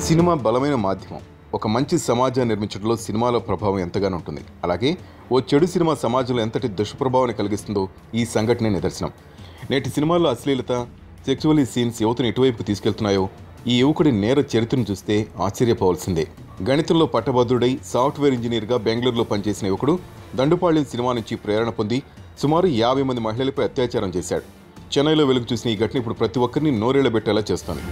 Cinema బలమైన మాధ్యమం ఒక మంచి సమాజాన్ని నిర్మించడంలో సినిమాల ప్రభావం ఎంతగానో ఉంటుంది అలాగే ఓ చెడు సినిమా సమాజంలో ఎంతటి దుష్ప్రభావాన్ని కలిగిస్తుందో ఈ సంఘటనే నిదర్శనం నేటి సినిమాల్లో అశ్లీలత సెక్చువలీ సీన్స్ యువతను ఎటువైపు తీసుకెళ్తున్నాయో ఈ యువకుడి నేర చరిత్రను చూస్తే ఆశ్చర్యపోవాల్సిందే గణితంలో పట్టభద్రుడై సాఫ్ట్వేర్ ఇంజనీర్గా బెంగళూరులో పనిచేసిన యువకుడు దండుపాళ్యం సినిమా నుంచి ప్రేరణ పొంది సుమారు యాభై మంది మహిళలపై అత్యాచారం చేశాడు చెన్నైలో వెలుగు చూసిన ఈ ఘటన ఇప్పుడు ప్రతి ఒక్కరిని నోరేళ్లబెట్టేలా చేస్తోంది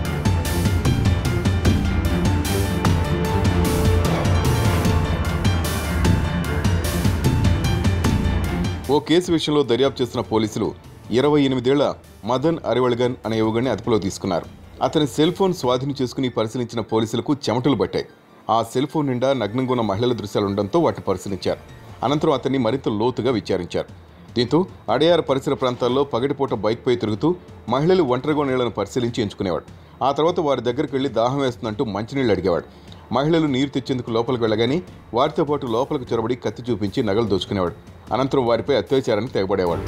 ఓ కేసు విషయంలో దర్యాప్తు చేస్తున్న పోలీసులు ఇరవై ఎనిమిదేళ్ల మదన్ అరివళగన్ అనే యువకుడిని అదుపులో తీసుకున్నారు అతని సెల్ ఫోన్ స్వాధీనం చేసుకుని పరిశీలించిన పోలీసులకు చెమటలు పట్టాయి ఆ సెల్ ఫోన్ నిండా నగ్నంగా ఉన్న మహిళల దృశ్యాలు ఉండడంతో వాటిని పరిశీలించారు అనంతరం అతన్ని మరింత లోతుగా విచారించారు దీంతో అడయార్ పరిసర ప్రాంతాల్లో పగటిపూట బైక్పై తిరుగుతూ మహిళలు ఒంటరిగా నీళ్లను పరిశీలించి ఎంచుకునేవాడు ఆ తర్వాత వారి దగ్గరికి వెళ్లి దాహం వేస్తుందంటూ మంచినీళ్ళు అడిగేవాడు మహిళలు నీరు తెచ్చేందుకు లోపలికి వెళ్ళగానే వారితో పాటు లోపలికి చొరబడి కత్తి చూపించి నగలు దోచుకునేవాడు అనంతరం వారిపై అత్యాచారానికి తెగబడేవాడు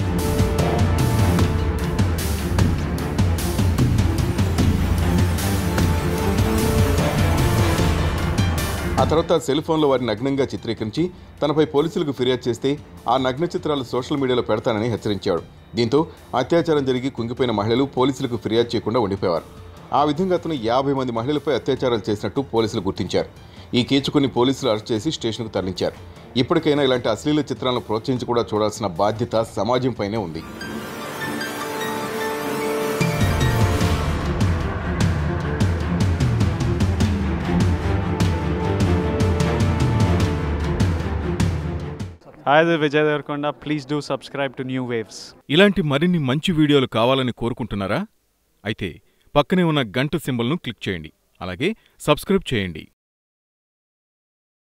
ఆ తర్వాత సెల్ ఫోన్లో వారిని నగ్నంగా చిత్రీకరించి తనపై పోలీసులకు ఫిర్యాదు చేస్తే ఆ నగ్న చిత్రాలు సోషల్ మీడియాలో పెడతానని హెచ్చరించాడు దీంతో అత్యాచారం జరిగి కుంగిపోయిన మహిళలు పోలీసులకు ఫిర్యాదు చేయకుండా ఉండిపోయారు ఆ విధంగా అతను యాభై మంది మహిళలపై అత్యాచారాలు చేసినట్టు పోలీసులు గుర్తించారు ఈ కేసుకుని పోలీసులు అరెస్ట్ చేసి స్టేషన్కు తరలించారు ఇప్పటికైనా ఇలాంటి అశ్లీల చిత్రాలను ప్రోత్సహించి కూడా చూడాల్సిన బాధ్యత సమాజంపైనే ఉంది Hi, this is Vijay Devarkonda. Please do subscribe to New Waves. ఇలాంటి మరిన్ని మంచి వీడియోలు కావాలని కోరుకుంటున్నారా అయితే పక్కనే ఉన్న గంట సింబల్ను క్లిక్ చేయండి అలాగే సబ్స్క్రైబ్ చేయండి